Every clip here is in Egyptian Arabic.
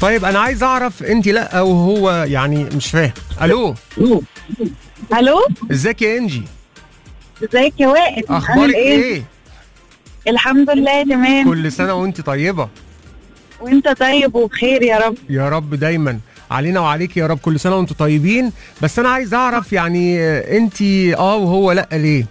طيب انا عايز اعرف انت لا وهو يعني مش فاهم الو الو ازيك يا انجي ازيك يا وائل عامل اخبارك ايه الحمد لله تمام كل سنه وانت طيبه وانت طيب وبخير يا رب يا رب دايما علينا وعليك يا رب كل سنه وانتم طيبين بس انا عايز اعرف يعني انت اه وهو لا ليه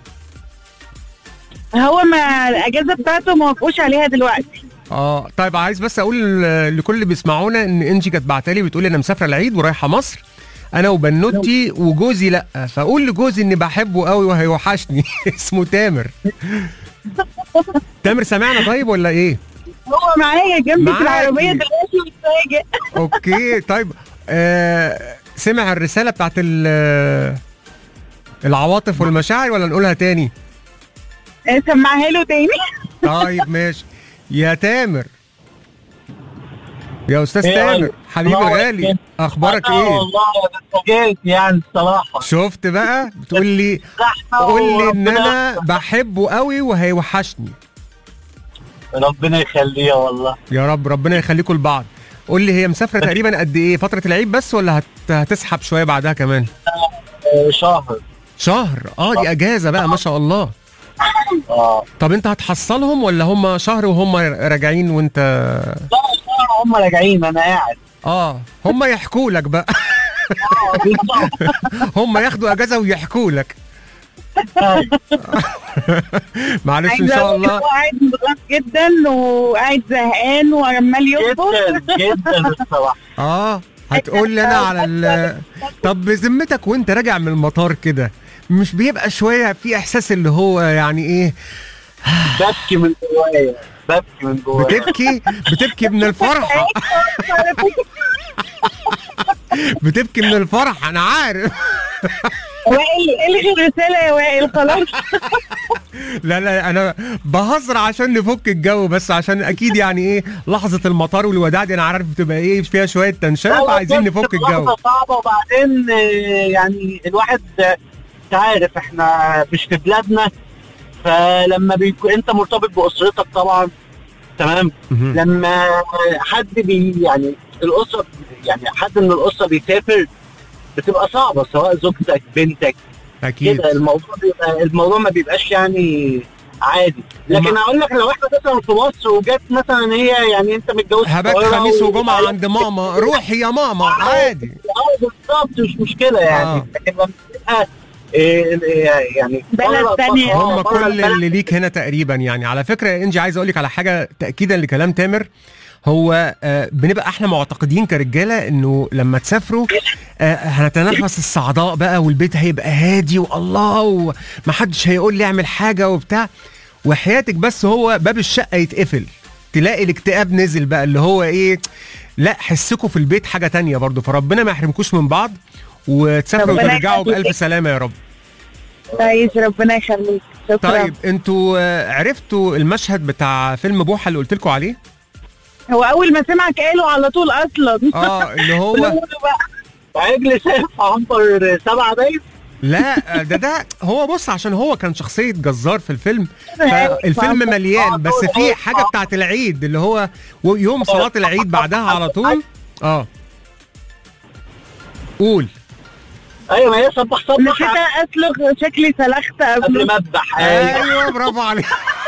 هو ما الاجازه بتاعته ما وافقوش عليها دلوقتي اه طيب عايز بس اقول لكل اللي بيسمعونا ان انجي كانت بعتلي بتقول انا مسافره العيد ورايحه مصر انا وبنوتي وجوزي لا فاقول لجوزي اني بحبه قوي وهيوحشني اسمه تامر تامر سمعنا طيب ولا ايه هو معايا جنبي معاكي. في العربيه دلوقتي متفاجئ اوكي طيب آه سمع الرساله بتاعت ال- العواطف والمشاعر ولا نقولها تاني سمعها له تاني طيب ماشي يا تامر يا استاذ إيه تامر أيوة. حبيبي الله الغالي يكرمك. اخبارك آه ايه والله انا اتفاجئت يعني الصراحه شفت بقى بتقول لي زحمه قول لي ان وربنا- انا بحبه قوي وهيوحشني ربنا يخليه والله يا رب ربنا يخليكم لبعض قول لي هي مسافره تقريبا قد ايه فتره العيد بس ولا هت... هتسحب شويه بعدها كمان آه، شهر شهر اه دي اجازه بقى ما شاء الله اه طب انت هتحصلهم ولا هم شهر وهم راجعين وانت لا شهر هم راجعين انا قاعد اه هم يحكوا لك بقى آه، بالظبط. هم ياخدوا اجازه ويحكوا لك أيوة. معلش ان عايزه شاء اقول الله هو قاعد مضغوط جدا وقاعد زهقان وعمال يطبخ جدا جدا الصراحه اه هتقول لي انا على ال طب بذمتك وانت راجع من المطار كده مش بيبقى شويه في احساس اللي هو يعني ايه ببكي من جوايا ببكي من جوايا بتبكي بتبكي من الفرحه بتبكي من الفرح انا عارف وائل الغي الرساله يا وائل خلاص لا لا انا بهزر عشان نفك الجو بس عشان اكيد يعني ايه لحظه المطار والوداع دي انا عارف بتبقى ايه فيها شويه تنشنه فعايزين نفك الجو لحظة صعبة وبعدين آه، يعني الواحد آه، انت عارف احنا مش في بلادنا فلما بيكون انت مرتبط باسرتك طبعا تمام مهم. لما حد بي يعني الاسره يعني حد من الاسره بيسافر بتبقى صعبه سواء زوجتك بنتك اكيد كده الموضوع بيبقى الموضوع ما بيبقاش يعني عادي لكن وما- اقول لك لو احنا مثلا في مصر وجت مثلا هي يعني انت متجوز في هبات القاهرة خميس و- وجمعه عند ماما روحي يا ماما عادي اه بالظبط مش مشكله يعني آه. لكن لما تبقى إيه إيه يعني بلد بره- تانية. آه، هم بره كل البلد. اللي ليك هنا تقريبا يعني على فكره يا انجي عايز اقول لك على حاجه تاكيدا لكلام تامر هو آه، بنبقى احنا معتقدين كرجاله انه لما تسافروا آه، هنتنفس الصعداء بقى والبيت هيبقى هادي والله ومحدش هيقول لي اعمل حاجه وبتاع وحياتك بس هو باب الشقه يتقفل تلاقي الاكتئاب نزل بقى اللي هو ايه لا حسكوا في البيت حاجه تانية برضو فربنا ما يحرمكوش من بعض وتسافروا ربنا وترجعوا يخليك. بالف سلامه يا رب كويس ربنا يخليك شكرا طيب انتوا آه، عرفتوا المشهد بتاع فيلم بوحه اللي قلت لكم عليه؟ هو اول ما سمعك قاله على طول اصلا اه اللي هو قولوا بقى. عجل شاف عنبر سبعه باين لا آه، ده ده هو بص عشان هو كان شخصيه جزار في الفيلم أيوة. فالفيلم مليان بس في حاجه بتاعت العيد اللي هو يوم صلاه العيد بعدها على طول اه قول ايوه ما هي صبح صبح نسيت اسلخ شكلي سلخت قبل قبل ما اذبح ايوه ايوه برافو عليك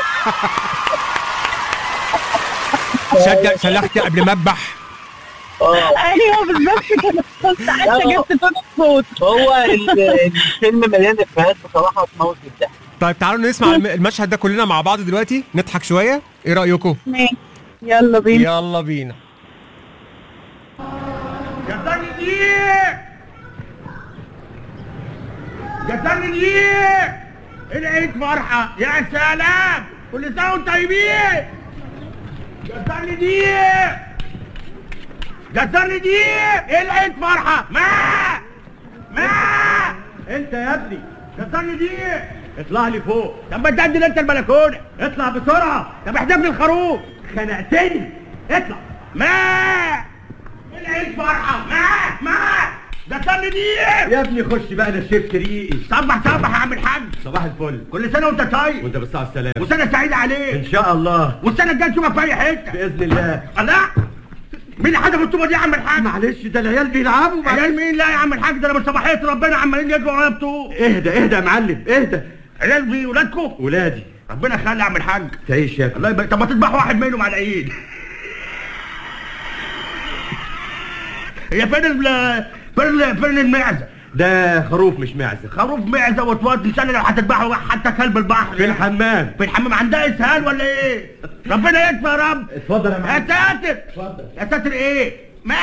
شجع سلختي قبل ما اذبح اه ايوه بالظبط كده كنت حتى جبت تون الصوت هو ال- الفيلم مليان افيهات بصراحه تموت الضحك طيب تعالوا نسمع الم- المشهد ده كلنا مع بعض دلوقتي نضحك شويه ايه رايكم ماشي يلا بينا يلا بينا جزاني دقيق جزاني دقيق العيد فرحة يا سلام كل سنة وانتم طيبين جزاني دقيق جزاني دقيق العيد فرحة ما ما انت يا ابني جزاني دقيق اطلع لي فوق طب ما تدندن انت البلكونة اطلع بسرعة طب احذف لي الخروف خنقتني اطلع ما العيد فرحة ما ما ده صلي دي يا ابني خش بقى انا شفت ريقي صبح صبح يا عم الحاج صباح الفل كل سنة وانت طيب وانت بالصحة والسلامة وسنة سعيدة ان عليك شاء الله والسنة الجاية نشوفك في أي حتة بإذن الله الله مين اللي حدف الطوبه دي يا عم الحاج معلش ده العيال بيلعبوا مع- عيال مين لا يا عم الحاج ده انا من صباحيه ربنا عمالين يجروا ورايا بطوب اهدى اهدى يا معلم اهدى عيال مين ولادكم ولادي ربنا يخلي يا عم الحاج تعيش يا ابني الله يبارك طب ما تذبح واحد منهم على العيد هي فين ال فين فين المعزه ده خروف مش معزه خروف معزه وطواط ان شاء الله لو هتذبحوا حتى كلب البحر في الحمام في الحمام عندها اسهال ولا ايه ربنا يكفى يا رب اتفضل يا يا معلم ساتر اتفضل يا ساتر ايه ما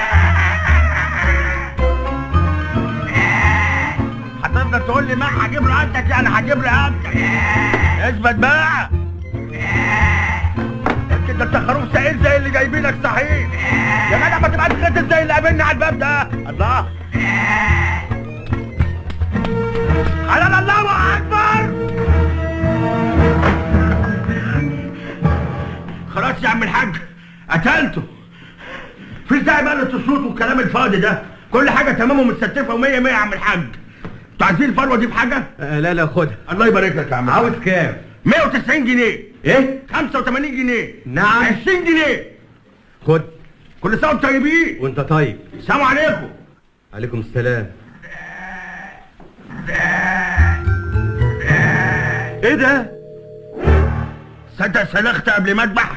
هتفضل تقول لي ما هجيب رقبتك يعني هجيب رقبتك اثبت بقى يمكن ده انت خروف سعيد زي اللي جايبينك صحيح يا جدع ما تبقاش غتت زي اللي قابلني على الباب ده الله حلال الله اكبر خلاص يا عم الحاج قتلته في داعي بقى للتصويت والكلام الفاضي ده كل حاجه تمام ومتستفه و100 100 يا عم الحاج انتوا عايزين الفروه دي بحاجه آه لا لا خدها الله يبارك لك يا عم عاوز كام 190 جنيه ايه 85 جنيه نعم 20 جنيه خد كل سنه وانتم طيبين وانت طيب السلام عليكم عليكم السلام ايه ده صدق سلخت قبل ما اذبح